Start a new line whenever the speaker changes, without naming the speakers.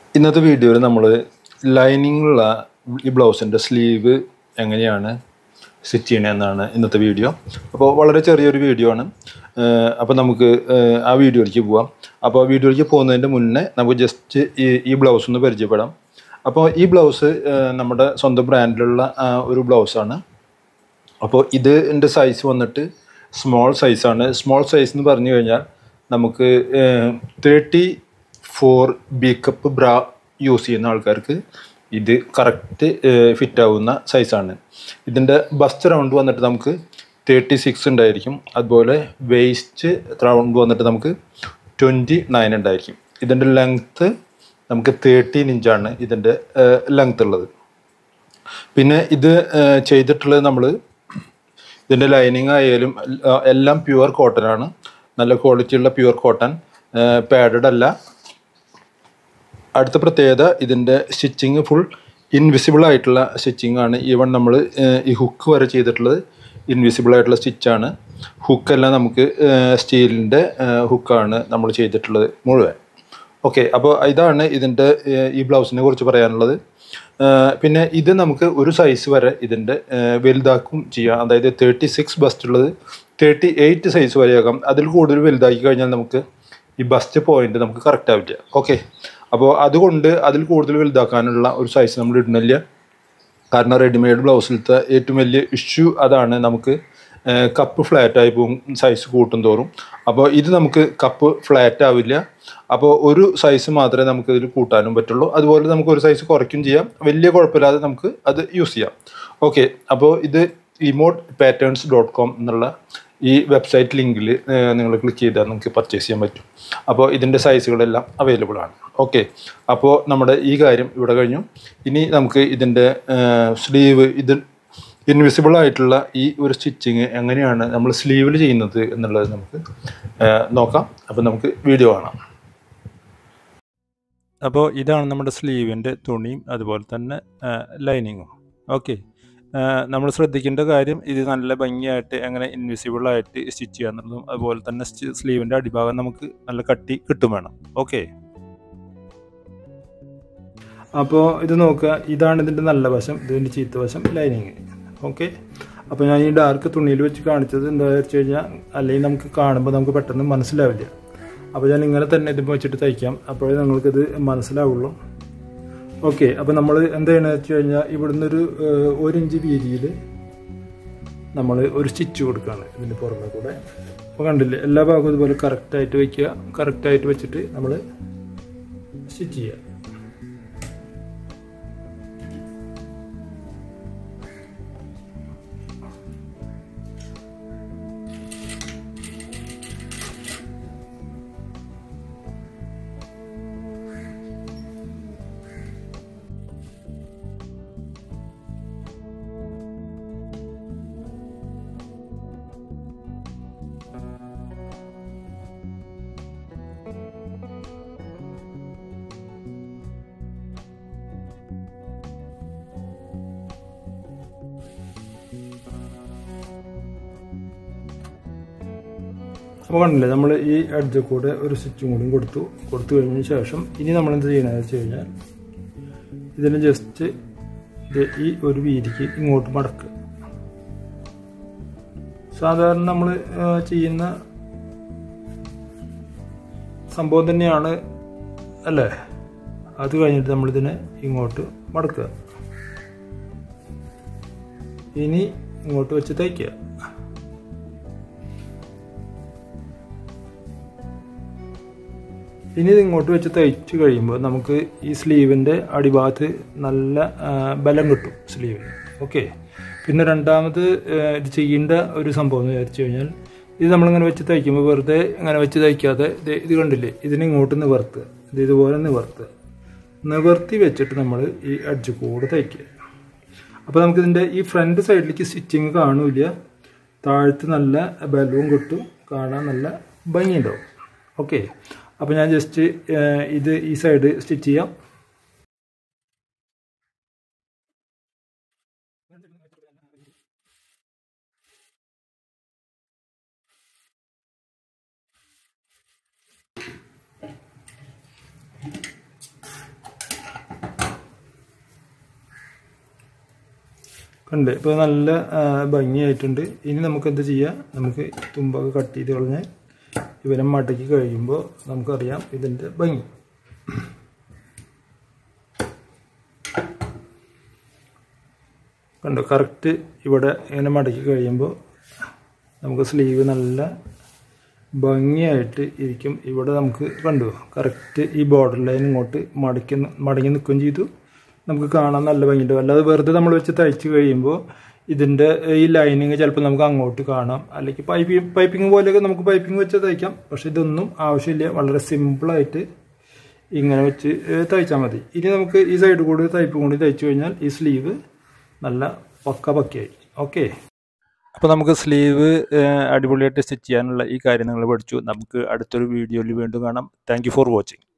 ഇന്നത്തെ വീഡിയോയിൽ നമ്മൾ ലൈനിങ്ങുള്ള ഈ ബ്ലൗസിൻ്റെ സ്ലീവ് എങ്ങനെയാണ് സ്റ്റിച്ച് ചെയ്യണമെന്നാണ് ഇന്നത്തെ വീഡിയോ അപ്പോൾ വളരെ ചെറിയൊരു വീഡിയോ ആണ് അപ്പോൾ നമുക്ക് ഏഹ്, ആ വീഡിയോയിലേക്ക് പോവാം അപ്പോൾ വീഡിയോയിലേക്ക് പോകുന്നതിൻ്റെ മുന്നേ നമുക്ക് ജസ്റ്റ് ഈ ഈ ബ്ലൗസ് ഒന്ന് പരിചയപ്പെടാം അപ്പോൾ ഈ ബ്ലൗസ് ഏഹ്, നമ്മുടെ സ്വന്തം ബ്രാൻഡിലുള്ള ആ, ഒരു ബ്ലൗസാണ് അപ്പോൾ ഇത് എൻ്റെ സൈസ് വന്നിട്ട് സ്മോൾ സൈസാണ് സ്മോൾ സൈസ് എന്ന് പറഞ്ഞു കഴിഞ്ഞാൽ നമുക്ക് thirty four B cup bra use ചെയ്യുന്ന ആൾക്കാർക്ക് ഇത് കറക്റ്റ് ഫിറ്റ് ആവുന്ന സൈസാണ് ഇതിൻ്റെ ബസ്റ്റ് റൗണ്ട് വന്നിട്ട് നമുക്ക് തേർട്ടി സിക്സ് ഉണ്ടായിരിക്കും അതുപോലെ വേസ്റ്റ് റൗണ്ട് വന്നിട്ട് നമുക്ക് ട്വൻറ്റി നയൻ ഉണ്ടായിരിക്കും ഇതിൻ്റെ ലെങ്ത്ത് നമുക്ക് തേർട്ടീൻ ഇഞ്ചാണ് ഇതിൻ്റെ ലെങ്ത് ഉള്ളത് പിന്നെ ഇത് ഏഹ്, ചെയ്തിട്ടുള്ളത് നമ്മൾ ഇതിൻ്റെ ലൈനിങ് ആയാലും എല്ല- എല്ലാം പ്യുവർ കോട്ടൺ ആണ് നല്ല ക്വാളിറ്റിയുള്ള പ്യുവർ കോട്ടൺ പാഡഡ് അല്ല അടുത്ത പ്രത്യേകത ഇതിൻ്റെ സ്റ്റിച്ചിങ് ഫുൾ ഇൻവിസിബിൾ ആയിട്ടുള്ള സ്റ്റിച്ചിങ് ആണ് ഈവൺ നമ്മൾ ഈ ഹുക്ക് വരെ ചെയ്തിട്ടുള്ളത് ഇൻവിസിബിൾ ആയിട്ടുള്ള സ്റ്റിച്ചാണ് ഹുക്കെല്ലാം നമുക്ക് സ്റ്റീലിൻ്റെ ഹുക്കാണ് നമ്മൾ ചെയ്തിട്ടുള്ളത് മുഴുവൻ ഓക്കെ അപ്പോൾ ഇതാണ് ഇതിൻ്റെ ഏഹ്, ഈ ബ്ലൗസിനെ കുറിച്ച് പറയാനുള്ളത് ഏഹ്, പിന്നെ ഇത് നമുക്ക് ഒരു സൈസ് വരെ ഇതിൻ്റെ ഏഹ്, വലുതാക്കും ചെയ്യാം അതായത് തേർട്ടി സിക്സ് ബസ്റ്റ് ഉള്ളത് തേർട്ടി എയ്റ്റ് സൈസ് വരെയാകാം അതിൽ കൂടുതൽ വലുതാക്കി കഴിഞ്ഞാൽ നമുക്ക് ഈ ബസ്റ്റ് പോയിന്റ് നമുക്ക് കറക്റ്റ് ആവില്ല ഓക്കെ അപ്പോൾ അതുകൊണ്ട് അതിൽ കൂടുതൽ വലുതാക്കാനുള്ള ഒരു സൈസ് നമ്മൾ ഇടുന്നില്ല കാരണം റെഡിമെയ്ഡ് ബ്ലൗസിലത്തെ ഏറ്റവും വലിയ ഇഷ്യൂ അതാണ് നമുക്ക് കപ്പ് ഫ്ലാറ്റ് ആയി പോകും സൈസ് കൂട്ടും തോറും അപ്പോൾ ഇത് നമുക്ക് കപ്പ് ഫ്ലാറ്റ് ആവില്ല അപ്പോൾ ഒരു സൈസ് മാത്രമേ നമുക്ക് ഇതിൽ കൂട്ടാനും പറ്റുള്ളൂ അതുപോലെ നമുക്ക് ഒരു സൈസ് കുറയ്ക്കും ചെയ്യാം വലിയ കുഴപ്പമില്ലാതെ നമുക്ക് അത് യൂസ് ചെയ്യാം ഓക്കെ അപ്പോൾ ഇത് ഇമോട്ട് പാറ്റേൺസ് ഡോട്ട് കോം എന്നുള്ള ഈ വെബ്സൈറ്റ് ലിങ്കിൽ നിങ്ങൾ ക്ലിക്ക് ചെയ്താൽ നിങ്ങൾക്ക് പർച്ചേസ് ചെയ്യാൻ പറ്റും അപ്പോൾ ഇതിൻ്റെ സൈസുകളെല്ലാം അവൈലബിൾ ആണ് ഓക്കെ അപ്പോൾ നമ്മുടെ ഈ കാര്യം ഇവിടെ കഴിഞ്ഞു ഇനി നമുക്ക് ഇതിൻ്റെ സ്ലീവ് ഇത് ഇൻവിസിബിൾ ആയിട്ടുള്ള ഈ ഒരു സ്റ്റിച്ചിങ് എങ്ങനെയാണ് നമ്മൾ സ്ലീവിൽ ചെയ്യുന്നത് എന്നുള്ളത് നമുക്ക് ഏഹ്, നോക്കാം അപ്പോൾ നമുക്ക് വീഡിയോ കാണാം അപ്പോൾ ഇതാണ് നമ്മുടെ സ്ലീവിൻ്റെ തുണിയും അതുപോലെ തന്നെ ലൈനിങ്ങും ഓക്കെ നമ്മൾ ശ്രദ്ധിക്കേണ്ട കാര്യം ഇത് നല്ല ഭംഗിയായിട്ട് എങ്ങനെ ഇൻവിസിബിൾ ആയിട്ട് സ്റ്റിച്ച് ചെയ്യുക എന്നുള്ളതും അതുപോലെ തന്നെ സ്ലീവിൻ്റെ അടിഭാഗം നമുക്ക് നല്ല കട്ടി കിട്ടും വേണം ഓക്കെ അപ്പോൾ ഇത് നോക്കുക ഇതാണ് ഇതിൻ്റെ നല്ല വശം ഇതിൻ്റെ ചീത്ത വശം ലൈനിങ് ഓക്കെ അപ്പോൾ ഞാൻ ഈ ഡാർക്ക് തുണിയിൽ വെച്ച് കാണിച്ചത് എന്താ വെച്ച് കഴിഞ്ഞാൽ അല്ലെങ്കിൽ നമുക്ക് കാണുമ്പോൾ നമുക്ക് പെട്ടെന്ന് മനസ്സിലാവില്ല അപ്പോൾ ഞാൻ ഇങ്ങനെ തന്നെ ഇത് വെച്ചിട്ട് തയ്ക്കാം അപ്പോഴേ നിങ്ങൾക്കിത് മനസ്സിലാവുള്ളൂ ഓക്കെ അപ്പോൾ നമ്മൾ എന്താ ചെയ്യണമെന്ന് വെച്ച് കഴിഞ്ഞാൽ ഇവിടുന്ന് ഒരു ഏഹ്, ഒരു ഇഞ്ച് വീതിയിൽ നമ്മൾ ഒരു സ്റ്റിച്ച് കൊടുക്കുകയാണ് ഇതിൻ്റെ പുറമെ കൂടെ അപ്പോൾ കണ്ടില്ലേ എല്ലാ ഭാഗവും ഇതുപോലെ കറക്റ്റായിട്ട് വയ്ക്കുക കറക്റ്റായിട്ട് വെച്ചിട്ട് നമ്മൾ സ്റ്റിച്ച് ചെയ്യുക അപ്പോൾ കണ്ടില്ലേ നമ്മൾ ഈ അഡ്ജ് കൂടെ ഒരു സ്റ്റിച്ചും കൂടിയും കൊടുത്തു കൊടുത്തു കഴിഞ്ഞതിന് ശേഷം ഇനി നമ്മൾ എന്ത് ചെയ്യണമെന്ന് വെച്ച് കഴിഞ്ഞാൽ ഇതിന് ജസ്റ്റ് ഇത് ഈ ഒരു വീതിക്ക് ഇങ്ങോട്ട് മടക്കുക സാധാരണ നമ്മൾ ചെയ്യുന്ന സംഭവം തന്നെയാണ് അല്ലേ അത് കഴിഞ്ഞിട്ട് നമ്മളിതിനെ ഇങ്ങോട്ട് മടക്കുക ഇനി ഇങ്ങോട്ട് വെച്ച് തയ്ക്കുക ഇനി ഇത് ഇങ്ങോട്ട് വെച്ച് തയ്ച്ച് കഴിയുമ്പോൾ നമുക്ക് ഈ സ്ലീവിൻ്റെ അടിഭാഗത്ത് നല്ല ആ, ബലം കിട്ടും സ്ലീവിന് ഓക്കെ പിന്നെ രണ്ടാമത് ആ, ഇത് ചെയ്യേണ്ട ഒരു സംഭവം എന്ന് വിചാരിച്ചു കഴിഞ്ഞാൽ ഇത് നമ്മളിങ്ങനെ വെച്ച് തയ്ക്കുമ്പോൾ വെറുതെ ഇങ്ങനെ വെച്ച് തയ്ക്കാതെ ദേ ഇത് കണ്ടില്ലേ ഇതിനെ ഇങ്ങോട്ട് നിവർത്തുക ഇത് ഇതുപോലെ നിവർത്തുക നിവർത്തി വെച്ചിട്ട് നമ്മൾ ഈ അഡ്ജ് കൂടെ തയ്ക്കുക അപ്പോൾ നമുക്കിതിൻ്റെ ഈ ഫ്രണ്ട് സൈഡിലേക്ക് സ്റ്റിച്ചിങ് കാണൂല താഴത്ത് നല്ല ബലവും കിട്ടും കാണാൻ നല്ല ഭംഗിയുണ്ടാവും ഓക്കെ അപ്പോൾ ഞാൻ ജസ്റ്റ് ഇത് ഈ സൈഡ് സ്റ്റിച്ച് ചെയ്യാം കണ്ട് ഇപ്പോൾ നല്ല ആ, ഭംഗിയായിട്ടുണ്ട് ഇനി നമുക്ക് എന്ത് ചെയ്യാം നമുക്ക് തുമ്പൊക്കെ കട്ട് ചെയ്ത് കളഞ്ഞ് ഇവരെ മടക്കി കഴിയുമ്പോൾ നമുക്കറിയാം ഇതിൻ്റെ ഭംഗി കണ്ടോ കറക്റ്റ് ഇവിടെ ഇങ്ങനെ മടക്കി കഴിയുമ്പോൾ നമുക്ക് സ്ലീവ് നല്ല ഭംഗിയായിട്ട് ഇരിക്കും ഇവിടെ നമുക്ക് കണ്ടു കറക്റ്റ് ഈ ബോർഡർ ലൈൻ ഇങ്ങോട്ട് മടക്കി മടങ്ങി നിൽക്കുകയും ചെയ്തു നമുക്ക് കാണാൻ നല്ല ഭംഗിയുണ്ട് അല്ലാതെ വെറുതെ നമ്മൾ വെച്ച് തയ്ച്ച് കഴിയുമ്പോൾ ഇതിൻ്റെ ഈ ലൈനിങ് ചിലപ്പോൾ നമുക്ക് അങ്ങോട്ട് കാണാം അല്ലെങ്കിൽ പൈപ്പിംഗ് പൈപ്പിംഗ് പോലെയൊക്കെ നമുക്ക് പൈപ്പിംഗ് വെച്ച് തയ്ക്കാം പക്ഷെ ഇതൊന്നും ആവശ്യമില്ല വളരെ സിമ്പിളായിട്ട് ഇങ്ങനെ വെച്ച് ഏഹ്, തയ്ച്ചാൽ മതി ഇനി നമുക്ക് ഈ സൈഡ് കൂടി തയ്പ്പ് കൂടി തയ്ച്ചു കഴിഞ്ഞാൽ ഈ സ്ലീവ് നല്ല പക്ക പക്കയായി ഓക്കെ അപ്പോൾ നമുക്ക് സ്ലീവ് അടിപൊളിയായിട്ട് സ്റ്റിച്ച് ചെയ്യാനുള്ള ഈ കാര്യം നിങ്ങൾ പഠിച്ചു നമുക്ക് അടുത്തൊരു വീഡിയോയിൽ വീണ്ടും കാണാം താങ്ക് ഫോർ വാച്ചിങ്